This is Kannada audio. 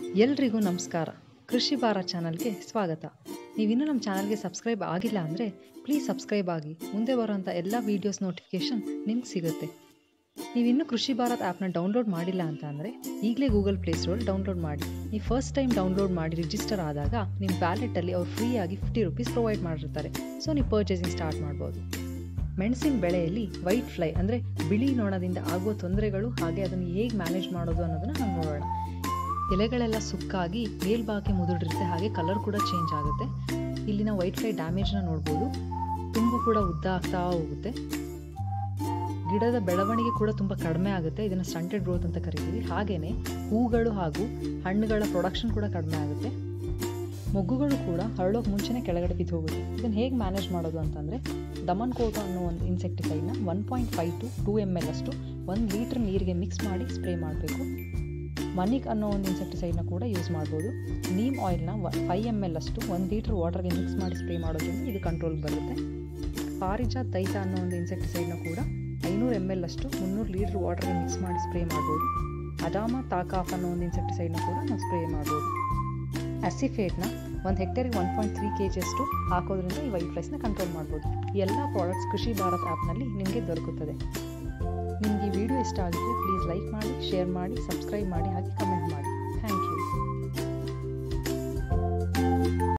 ಎಲ್ರಿಗೂ ನಮಸ್ಕಾರ ಕೃಷಿ ಭಾರತ್ ಚಾನಲ್ಗೆ ಸ್ವಾಗತ ನೀವಿನ್ನೂ ನಮ್ಮ ಚಾನಲ್ಗೆ ಸಬ್ಸ್ಕ್ರೈಬ್ ಆಗಿಲ್ಲ ಅಂದರೆ ಪ್ಲೀಸ್ ಸಬ್ಸ್ಕ್ರೈಬ್ ಆಗಿ ಮುಂದೆ ಬರೋಂಥ ಎಲ್ಲ ವೀಡಿಯೋಸ್ ನೋಟಿಫಿಕೇಷನ್ ನಿಮ್ಗೆ ಸಿಗುತ್ತೆ ನೀವಿನ್ನೂ ಕೃಷಿ ಭಾರತ್ ಆ್ಯಪ್ನ ಡೌನ್ಲೋಡ್ ಮಾಡಿಲ್ಲ ಅಂತ ಅಂದರೆ ಈಗಲೇ ಗೂಗಲ್ ಪ್ಲೇಸ್ಟೋರಲ್ಲಿ ಡೌನ್ಲೋಡ್ ಮಾಡಿ ನೀವು ಫಸ್ಟ್ ಟೈಮ್ ಡೌನ್ಲೋಡ್ ಮಾಡಿ ರಿಜಿಸ್ಟರ್ ಆದಾಗ ನಿಮ್ಮ ವ್ಯಾಲೆಟಲ್ಲಿ ಅವ್ರು ಫ್ರೀಯಾಗಿ ಫಿಫ್ಟಿ ರುಪೀಸ್ ಪ್ರೊವೈಡ್ ಮಾಡಿರ್ತಾರೆ ಸೊ ನೀವು ಪರ್ಚೇಸಿಂಗ್ ಸ್ಟಾರ್ಟ್ ಮಾಡ್ಬೋದು ಮೆಣಸಿನ ಬೆಳೆಯಲ್ಲಿ ವೈಟ್ ಫ್ಲೈ ಅಂದರೆ ಬಿಳಿ ನೊಣದಿಂದ ಆಗುವ ತೊಂದರೆಗಳು ಹಾಗೆ ಅದನ್ನು ಹೇಗೆ ಮ್ಯಾನೇಜ್ ಮಾಡೋದು ಅನ್ನೋದನ್ನು ನಾವು ನೋಡೋಣ ಎಲೆಗಳೆಲ್ಲ ಸುಕ್ಕಾಗಿ ಮೇಲ್ಭಾಗಕ್ಕೆ ಮುದುಡಿರುತ್ತೆ ಹಾಗೆ ಕಲರ್ ಕೂಡ ಚೇಂಜ್ ಆಗುತ್ತೆ ಇಲ್ಲಿ ನಾವು ವೈಟ್ ಫ್ಲೈ ಡ್ಯಾಮೇಜ್ನ ನೋಡ್ಬೋದು ತುಂಬು ಕೂಡ ಉದ್ದ ಆಗ್ತಾ ಹೋಗುತ್ತೆ ಗಿಡದ ಬೆಳವಣಿಗೆ ಕೂಡ ತುಂಬ ಕಡಿಮೆ ಆಗುತ್ತೆ ಇದನ್ನು ಸ್ಟಂಟೆಡ್ ಗ್ರೋತ್ ಅಂತ ಕರಿತೀವಿ ಹಾಗೆಯೇ ಹೂಗಳು ಹಾಗೂ ಹಣ್ಣುಗಳ ಪ್ರೊಡಕ್ಷನ್ ಕೂಡ ಕಡಿಮೆ ಆಗುತ್ತೆ ಮೊಗ್ಗುಗಳು ಕೂಡ ಹರಳೋಕೆ ಮುಂಚೆನೇ ಕೆಳಗಡೆ ಬಿದ್ದು ಹೋಗುತ್ತೆ ಇದನ್ನು ಹೇಗೆ ಮ್ಯಾನೇಜ್ ಮಾಡೋದು ಅಂತಂದರೆ ದಮನ್ ಕೋಟ ಅನ್ನೋ ಒಂದು ಇನ್ಸೆಕ್ಟಿಸೈಡ್ನ one point five to two M L ಅಷ್ಟು ಒಂದು ಲೀಟ್ರ್ ನೀರಿಗೆ ಮಿಕ್ಸ್ ಮಾಡಿ ಸ್ಪ್ರೇ ಮಾಡಬೇಕು ಮನಿಕ್ ಅನ್ನೋ ಒಂದು ಇನ್ಸೆಕ್ಟಿಸೈಡ್ನ ಕೂಡ ಯೂಸ್ ಮಾಡ್ಬೋದು ನೀಮ್ ಆಯಿಲ್ನ ಫೈವ್ ಎಮ್ ಎಲ್ ಅಷ್ಟು ಒಂದು ಲೀಟ್ರ್ ವಾಟರ್ಗೆ ಮಿಕ್ಸ್ ಮಾಡಿ ಸ್ಪ್ರೇ ಮಾಡೋದ್ರಿಂದ ಇದು ಕಂಟ್ರೋಲ್ಗೆ ಬರುತ್ತೆ ಪಾರಿಜಾತ್ ತೈತ ಅನ್ನೋ ಒಂದು ಇನ್ಸೆಕ್ಟಿಸೈಡ್ನ ಕೂಡ ಐನೂರು ಎಮ್ ಎಲ್ ಅಷ್ಟು ಮುನ್ನೂರು ಲೀಟ್ರ್ ವಾಟರ್ಗೆ ಮಿಕ್ಸ್ ಮಾಡಿ ಸ್ಪ್ರೇ ಮಾಡ್ಬೋದು ಅಡಾಮ ತಾಕಾಫ್ ಅನ್ನೋ ಒಂದು ಇನ್ಸೆಕ್ಟಿಸೈಡ್ನ ಕೂಡ ನಾವು ಸ್ಪ್ರೇ ಮಾಡ್ಬೋದು ಅಸಿಫೇಟ್ನ ಒಂದು ಹೆಕ್ಟೇರಿಗೆ ಒನ್ ಪಾಯಿಂಟ್ ತ್ರೀ ಕೆ ಜಿಯಷ್ಟು ಹಾಕೋದ್ರಿಂದ ಈ ವೈಟ್ ಫ್ಲೈಸ್ನ ಕಂಟ್ರೋಲ್ ಮಾಡ್ಬೋದು ಈ ಎಲ್ಲ ಪ್ರಾಡಕ್ಟ್ಸ್ ಕೃಷಿ ಭಾರತ್ ಆ್ಯಪ್ನಲ್ಲಿ ನಿಮಗೆ ದೊರಕುತ್ತದೆ ನಿಮಗೆ ಈ ವಿಡಿಯೋ ಇಷ್ಟ ಆಗಿದ್ರೆ ಪ್ಲೀಸ್ ಲೈಕ್ ಮಾಡಿ ಶೇರ್ ಮಾಡಿ ಸಬ್ಸ್ಕ್ರೈಬ್ ಮಾಡಿ ಹಾಗೆ ಕಮೆಂಟ್ ಮಾಡಿ ಥ್ಯಾಂಕ್ ಯು